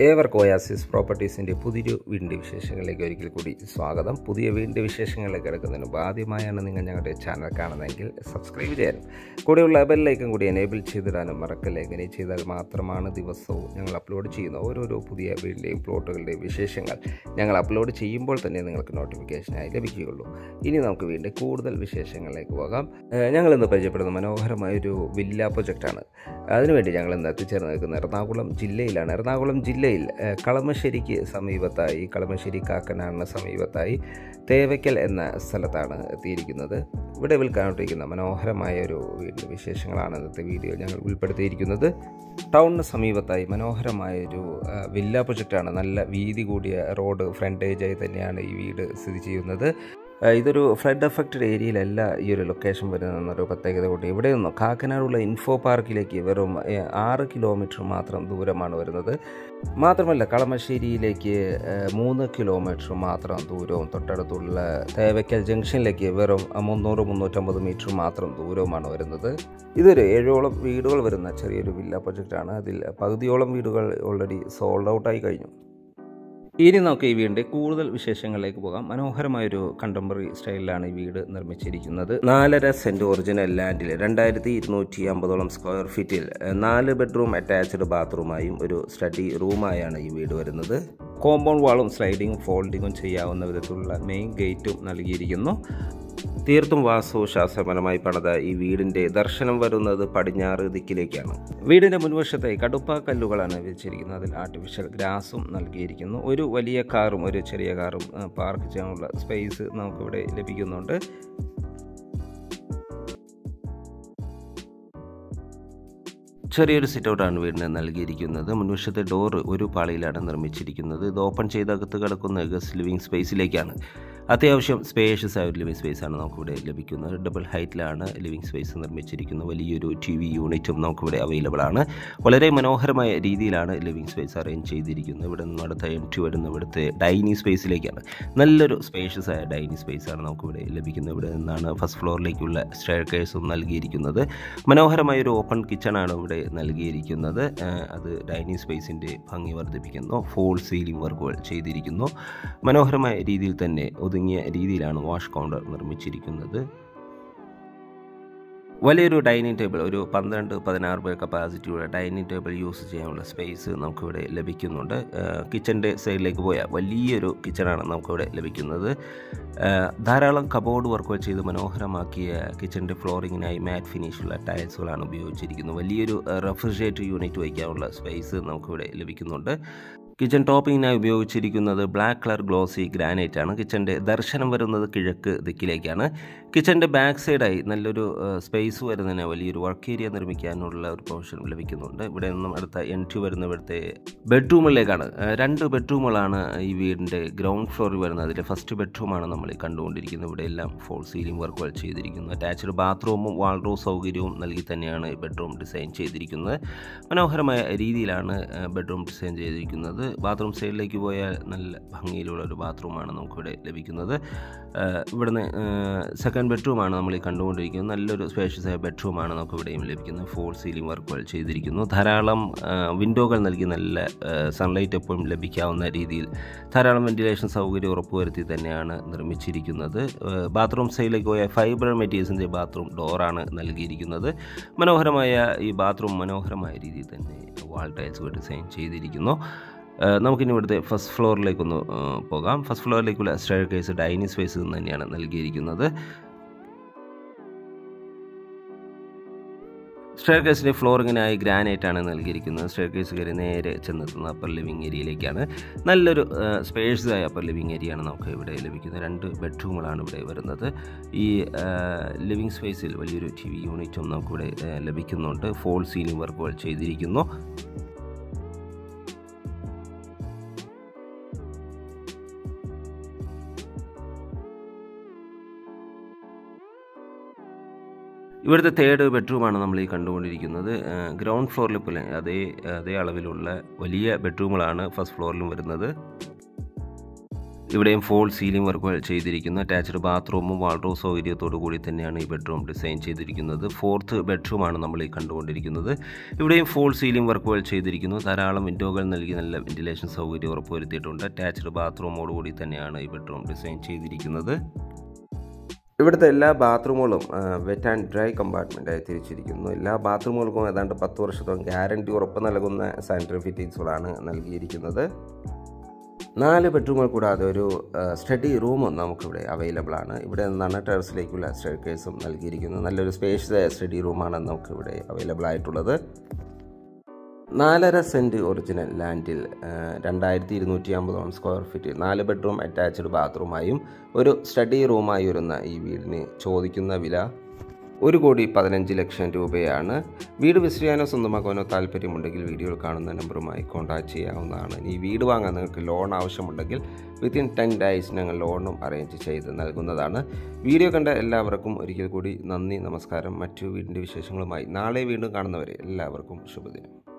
ഏവർക്കും ഒയാസിസ് പ്രോപ്പർട്ടീസിൻ്റെ പുതിയൊരു വീടിൻ്റെ വിശേഷങ്ങളിലേക്ക് ഒരിക്കൽ കൂടി സ്വാഗതം പുതിയ വീടിൻ്റെ വിശേഷങ്ങളിലേക്ക് കിടക്കുന്നതിന് മുമ്പ് ആദ്യമായാണ് നിങ്ങൾ ഞങ്ങളുടെ ചാനൽ കാണുന്നതെങ്കിൽ സബ്സ്ക്രൈബ് ചെയ്യാനും കൂടെയുള്ള ബെല്ലൈക്കൻ കൂടി എനേബിൾ ചെയ്തിടാനും മറക്കല്ല എങ്ങനെ ചെയ്താൽ മാത്രമാണ് ദിവസവും ഞങ്ങൾ അപ്ലോഡ് ചെയ്യുന്ന ഓരോരോ പുതിയ വീടിൻ്റെയും പ്ലോട്ടുകളുടെയും വിശേഷങ്ങൾ ഞങ്ങൾ അപ്ലോഡ് ചെയ്യുമ്പോൾ തന്നെ നിങ്ങൾക്ക് നോട്ടിഫിക്കേഷനായി ലഭിക്കുകയുള്ളൂ ഇനി നമുക്ക് വീണ്ടും കൂടുതൽ വിശേഷങ്ങളിലേക്ക് പോകാം ഏഹ് ഞങ്ങളിന്ന് പരിചയപ്പെടുന്ന മനോഹരമായൊരു വില്ല പ്രൊജക്റ്റാണ് അതിനുവേണ്ടി ഞങ്ങൾ ഇന്ന് എത്തിച്ചേർന്ന് നിൽക്കുന്ന എറണാകുളം ജില്ലയിലാണ് എറണാകുളം ജില്ലയിൽ ഏഹ്, കളമശ്ശേരിക്ക് സമീപത്തായി കളമശ്ശേരി കാക്കനാടിന് സമീപത്തായി തേവയ്ക്കൽ എന്ന സ്ഥലത്താണ് എത്തിയിരിക്കുന്നത് ഇവിടെ വിൽക്കാനിട്ടിരിക്കുന്ന മനോഹരമായ ഒരു വീടിൻ്റെ വിശേഷങ്ങളാണ് ഇന്നത്തെ വീഡിയോ ഞങ്ങൾ ഉൾപ്പെടുത്തിയിരിക്കുന്നത് ടൗണിന് സമീപത്തായി മനോഹരമായൊരു ആ, വില്ല പ്രൊജക്റ്റാണ് നല്ല വീതി കൂടിയ റോഡ് ഫ്രണ്ടേജായി തന്നെയാണ് ഈ വീട് സ്ഥിതി ചെയ്യുന്നത് ആ, ഇതൊരു ഫ്ലഡ് എഫക്റ്റഡ് ഏരിയയിലല്ല ഈ ഒരു ലൊക്കേഷൻ വരുന്നതെന്നൊരു പ്രത്യേകത കൂടി ഇവിടെ നിന്ന് കാക്കനാടുള്ള ഇൻഫോ പാർക്കിലേക്ക് വെറും ഏ, ആറ് കിലോമീറ്റർ മാത്രം ദൂരമാണ് വരുന്നത് മാത്രമല്ല കളമശ്ശേരിയിലേക്ക് ഏ, മൂന്ന് കിലോമീറ്റർ മാത്രം ദൂരവും തൊട്ടടുത്തുള്ള തേവയ്ക്കൽ ജംഗ്ഷനിലേക്ക് വെറും മുന്നൂറ് മുന്നൂറ്റമ്പത് മീറ്റർ മാത്രം ദൂരവുമാണ് വരുന്നത് ഇതൊരു ഏഴോളം വീടുകൾ വരുന്ന ചെറിയൊരു വില്ല പ്രൊജക്റ്റാണ് അതിൽ പകുതിയോളം വീടുകൾ ഓൾറെഡി സോൾഡ് ഔട്ടായി കഴിഞ്ഞു ഇനി നമുക്ക് ഈ വീടിൻ്റെ കൂടുതൽ വിശേഷങ്ങളിലേക്ക് പോകാം മനോഹരമായൊരു കണ്ടംപററി സ്റ്റൈലിലാണ് ഈ വീട് നിർമ്മിച്ചിരിക്കുന്നത് നാലര സെൻറ്റ് ഒറിജിനൽ ലാൻഡിൽ രണ്ടായിരത്തി ഇരുന്നൂറ്റി അമ്പതോളം സ്ക്വയർ ഫീറ്റിൽ ഏഹ്, നാല് ബെഡ്റൂം അറ്റാച്ച്ഡ് ബാത്റൂമായും ഒരു സ്റ്റഡി റൂമായാണ് ഈ വീട് വരുന്നത് കോമ്പൗണ്ട് വാളും സ്ലൈഡിങ്ങും ഫോൾഡിങ്ങും ചെയ്യാവുന്ന വിധത്തിലുള്ള മെയിൻ ഗേറ്റും നൽകിയിരിക്കുന്നു തീർത്തും വാസ്തുശാസ്ത്രപരമായി പണിത ഈ വീടിൻ്റെ ദർശനം വരുന്നത് പടിഞ്ഞാറ് ദിക്കിലേക്കാണ് വീടിൻ്റെ മുൻവശത്തെ കടുപ്പ കല്ലുകളാണ് വെച്ചിരിക്കുന്നത് അതിൽ ആർട്ടിഫിഷ്യൽ ഗ്രാസും നൽകിയിരിക്കുന്നു ഒരു വലിയ കാറും ഒരു ചെറിയ കാറും ആ, പാർക്ക് ചെയ്യാനുള്ള സ്പേസ് നമുക്കിവിടെ ലഭിക്കുന്നുണ്ട് ചെറിയൊരു സിറ്റ് ഔട്ടാണ് വീടിന് നൽകിയിരിക്കുന്നത് മുൻവശത്തെ ഡോർ ഒരു പാളിയിലാണ് നിർമ്മിച്ചിരിക്കുന്നത് ഇത് ഓപ്പൺ ചെയ്ത് അകത്ത് കിടക്കുന്ന ഗസ്റ്റ് ലിവിങ് സ്പേസിലേക്കാണ് അത്യാവശ്യം സ്പേഷ്യസ് ആയ ഒരു ലിവിങ് സ്പേസാണ് നമുക്കിവിടെ ലഭിക്കുന്നത് ഡബിൾ ഹൈറ്റിലാണ് ലിവിങ് സ്പേസ് നിർമ്മിച്ചിരിക്കുന്നത് വലിയൊരു ടി വി യൂണിറ്റും നമുക്കിവിടെ അവൈലബിൾ ആണ് വളരെ മനോഹരമായ രീതിയിലാണ് ലിവിങ് സ്പേസ് അറേഞ്ച് ചെയ്തിരിക്കുന്നത് ഇവിടെ നിന്ന് അടുത്ത എൻട്രി വരുന്ന ഇവിടുത്തെ ഡൈനിങ് സ്പേസിലേക്കാണ് നല്ലൊരു സ്പേഷ്യസ് ആയ ഡൈനിങ് സ്പേസാണ് നമുക്കിവിടെ ലഭിക്കുന്നത് ഇവിടെ നിന്നാണ് ഫസ്റ്റ് ഫ്ലോറിലേക്കുള്ള സ്റ്റെയർ കേസും നൽകിയിരിക്കുന്നത് മനോഹരമായ ഒരു ഓപ്പൺ കിച്ചണാണ് ഇവിടെ നൽകിയിരിക്കുന്നത് ഏഹ് അത് ഡൈനിങ് സ്പേസിൻ്റെ ഭംഗി വർദ്ധിപ്പിക്കുന്നു ഫോൾ സീലിംഗ് വർക്കുകൾ ചെയ്തിരിക്കുന്നു മനോഹരമായ രീതിയിൽ തന്നെ ഒതുങ്ങിയ രീതിയിലാണ് വാഷ് കൗണ്ടർ നിർമ്മിച്ചിരിക്കുന്നത് വലിയൊരു ഡൈനിങ് ടേബിൾ ഒരു പന്ത്രണ്ട് പതിനാറ് പേർ കപ്പാസിറ്റിയുള്ള ഡൈനിങ് ടേബിൾ യൂസ് ചെയ്യാനുള്ള സ്പേസ് നമുക്കിവിടെ ലഭിക്കുന്നുണ്ട് കിച്ചൻ്റെ സൈഡിലേക്ക് പോയാൽ വലിയൊരു കിച്ചണാണ് നമുക്കിവിടെ ലഭിക്കുന്നത് ഏഹ് ധാരാളം കബോർഡ് വർക്കുകൾ ചെയ്ത് മനോഹരമാക്കിയ കിച്ചൻ്റെ ഫ്ലോറിങ്ങിനായി മാറ്റ് ഫിനിഷുള്ള ടൈൽസുകളാണ് ഉപയോഗിച്ചിരിക്കുന്നത് വലിയൊരു റെഫ്രിജറേറ്റർ യൂണിറ്റ് വയ്ക്കാനുള്ള സ്പേസ് നമുക്കിവിടെ ലഭിക്കുന്നുണ്ട് കിച്ചൺ ടോപ്പിങ്ങിനായി ഉപയോഗിച്ചിരിക്കുന്നത് ബ്ലാക്ക് കളർ ഗ്ലോസി ഗ്രാനൈറ്റ് ആണ് കിച്ചൻ്റെ ദർശനം വരുന്നത് കിഴക്ക് ദിക്കിലേക്കാണ് കിച്ചൻ്റെ ബാക്ക് സൈഡായി നല്ലൊരു സ്പേസ് വരുന്നതിന് വലിയൊരു വർക്ക് ഏരിയ നിർമ്മിക്കാനുള്ള ഒരു പ്രൊവിഷൻ ലഭിക്കുന്നുണ്ട് ഇവിടെ നിന്നും അടുത്ത എൻട്രി വരുന്ന ഇവിടുത്തെ ബെഡ്റൂമിലേക്കാണ് ഏഹ് രണ്ട് ബെഡ്റൂമുകളാണ് ഈ വീടിൻ്റെ ഗ്രൗണ്ട് ഫ്ലോറിൽ വരുന്നത് അതിലെ ഫസ്റ്റ് ബെഡ്റൂമാണ് നമ്മൾ ഈ കണ്ടുകൊണ്ടിരിക്കുന്നത് ഇവിടെ എല്ലാം ഫോൾ സീലിംഗ് വർക്കുകൾ ചെയ്തിരിക്കുന്നു അറ്റാച്ച്ഡ് ബാത്റൂമും വാൾഡ്രോ സൗകര്യവും നൽകി തന്നെയാണ് ബെഡ്റൂം ഡിസൈൻ ചെയ്തിരിക്കുന്നത് മനോഹരമായ രീതിയിലാണ് ബെഡ്റൂം ഡിസൈൻ ചെയ്തിരിക്കുന്നത് ബാത്റൂം സൈഡിലേക്ക് പോയാൽ നല്ല ഭംഗിയിലുള്ള ഒരു ബാത്റൂമാണ് നമുക്കിവിടെ ലഭിക്കുന്നത് ഏഹ് ഇവിടുന്ന് സെക്കൻഡ് ബെഡ്റൂമാണ് നമ്മൾ ഈ കണ്ടുകൊണ്ടിരിക്കുന്നത് നല്ലൊരു സ്പേഷ്യസ് ആയ ബെഡ്റൂമാണ് നമുക്ക് ഇവിടെയും ലഭിക്കുന്നത് ഫോൾ സീലിംഗ് വർക്കുകൾ ചെയ്തിരിക്കുന്നു ധാരാളം വിൻഡോകൾ നൽകി നല്ല സൺലൈറ്റ് എപ്പോഴും ലഭിക്കാവുന്ന രീതിയിൽ ധാരാളം വെന്റിലേഷൻ സൗകര്യം ഉറപ്പുവരുത്തി തന്നെയാണ് നിർമ്മിച്ചിരിക്കുന്നത് ഏഹ് ബാത്റൂം സൈഡിലേക്ക് പോയ ഫൈബർ മെറ്റീരിയൽസിൻ്റെ ബാത്റൂം ഡോറാണ് നൽകിയിരിക്കുന്നത് മനോഹരമായ ഈ ബാത്റൂം മനോഹരമായ രീതിയിൽ തന്നെ വാൾ ടൈൽസ് ഡിസൈൻ ചെയ്തിരിക്കുന്നു ഏഹ് നമുക്കിനി ഇവിടുത്തെ ഫസ്റ്റ് ഫ്ലോറിലേക്കൊന്ന് ഏഹ് പോകാം ഫസ്റ്റ് ഫ്ലോറിലേക്കുള്ള സ്റ്റെയർ കേസ് ഡൈനിങ് സ്പേസ് തന്നെയാണ് നൽകിയിരിക്കുന്നത് സ്റ്റെയർ കേസിൻ്റെ ഫ്ലോറിങ്ങിനായി ഗ്രാനൈറ്റ് ആണ് നൽകിയിരിക്കുന്നത് സ്റ്റെയർ കേസ് കയറി നേരെ ചെന്നെത്തുന്ന അപ്പർ ലിവിങ് ഏരിയയിലേക്കാണ് നല്ലൊരു സ്പേഷ്യസ് ആയ അപ്പർ ലിവിങ് ഏരിയയാണ് നമുക്ക് ഇവിടെ ലഭിക്കുന്നത് രണ്ട് ബെഡ്റൂമുകളാണ് ഇവിടെ വരുന്നത് ഈ ലിവിങ് സ്പേസിൽ വലിയൊരു ടി വി യൂണിറ്റും നമുക്കിവിടെ ഏഹ്, ലഭിക്കുന്നുണ്ട് ഫോൾ സീലിംഗ് വർക്കുകൾ ചെയ്തിരിക്കുന്നു ഇവിടുത്തെ തേർഡ് ബെഡ്റൂമാണ് നമ്മൾ ഈ കണ്ടുകൊണ്ടിരിക്കുന്നത് ഗ്രൗണ്ട് ഫ്ലോറിൽ പോലെ അതേ അതേ അളവിലുള്ള വലിയ ബെഡ്റൂമുകളാണ് ഫസ്റ്റ് ഫ്ലോറിലും വരുന്നത് ഇവിടെയും ഫോൾ സീലിംഗ് വർക്കുകൾ ചെയ്തിരിക്കുന്നു അറ്റാച്ച്ഡ് ബാത്റൂമും വാൾഡ്രോബ് സൗകര്യത്തോടു കൂടി തന്നെയാണ് ഈ ബെഡ്റൂം ഡിസൈൻ ചെയ്തിരിക്കുന്നത് ഫോർത്ത് ബെഡ്റൂമാണ് നമ്മൾ ഈ കണ്ടുകൊണ്ടിരിക്കുന്നത് ഇവിടെയും ഫോൾ സീലിംഗ് വർക്കുകൾ ചെയ്തിരിക്കുന്നു ധാരാളം വിൻഡോകൾ നൽകി നല്ല വെന്റിലേഷൻ സൗകര്യം ഉറപ്പുവരുത്തിയിട്ടുണ്ട് അറ്റാച്ച്ഡ് ബാത്റൂമോടുകൂടി തന്നെയാണ് ഈ ബെഡ്റൂം ഡിസൈൻ ചെയ്തിരിക്കുന്നത് ഇവിടുത്തെ എല്ലാ ബാത്റൂമുകളും വെറ്റ് ആൻഡ് ഡ്രൈ കമ്പാർട്ട്മെൻറ്റായി തിരിച്ചിരിക്കുന്നു എല്ലാ ബാത്റൂമുകൾക്കും ഏതാണ്ട് പത്ത് വർഷത്തോളം ഗ്യാരണ്ടി ഉറപ്പ് നൽകുന്ന സാനിറ്ററി ഫിറ്റിങ്സുകളാണ് നൽകിയിരിക്കുന്നത് നാല് ബെഡ്റൂമുകൾ കൂടാതെ ഒരു സ്റ്റഡി റൂമും നമുക്കിവിടെ അവൈലബിൾ ആണ് ഇവിടെ നിന്നാണ് ടെറസിലേക്കുള്ള സ്റ്റേക്കേഴ്സും നൽകിയിരിക്കുന്നത് നല്ലൊരു സ്പേഷ്യസ് സ്റ്റഡി റൂമാണ് നമുക്കിവിടെ അവൈലബിൾ ആയിട്ടുള്ളത് നാലര സെൻറ്റ് ഒറിജിനൽ ലാൻഡിൽ രണ്ടായിരത്തി ഇരുന്നൂറ്റി അമ്പതോളം സ്ക്വയർ ഫീറ്റ് നാല് ബെഡ്റൂം അറ്റാച്ച്ഡ് ബാത്റൂമായും ഒരു സ്റ്റഡി റൂമായി വരുന്ന ഈ വീടിന് ചോദിക്കുന്ന വില ഒരു കോടി പതിനഞ്ച് ലക്ഷം രൂപയാണ് വീട് വിസിറ്റ് ചെയ്യാനോ സ്വന്തമാക്കാനോ താല്പര്യമുണ്ടെങ്കിൽ വീഡിയോയിൽ കാണുന്ന നമ്പറുമായി കോൺടാക്ട് ചെയ്യാവുന്നതാണ് ഈ വീട് വാങ്ങാൻ നിങ്ങൾക്ക് ലോൺ ആവശ്യമുണ്ടെങ്കിൽ വിത്തിൻ ടെൻ ഡേയ്സ് ഞങ്ങൾ ലോണും അറേഞ്ച് ചെയ്ത് നൽകുന്നതാണ് വീഡിയോ കണ്ട എല്ലാവർക്കും ഒരിക്കൽ കൂടി നന്ദി നമസ്കാരം മറ്റു വീടിൻ്റെ വിശേഷങ്ങളുമായി നാളെ വീണ്ടും കാണുന്നവരെ എല്ലാവർക്കും ശുഭദിനം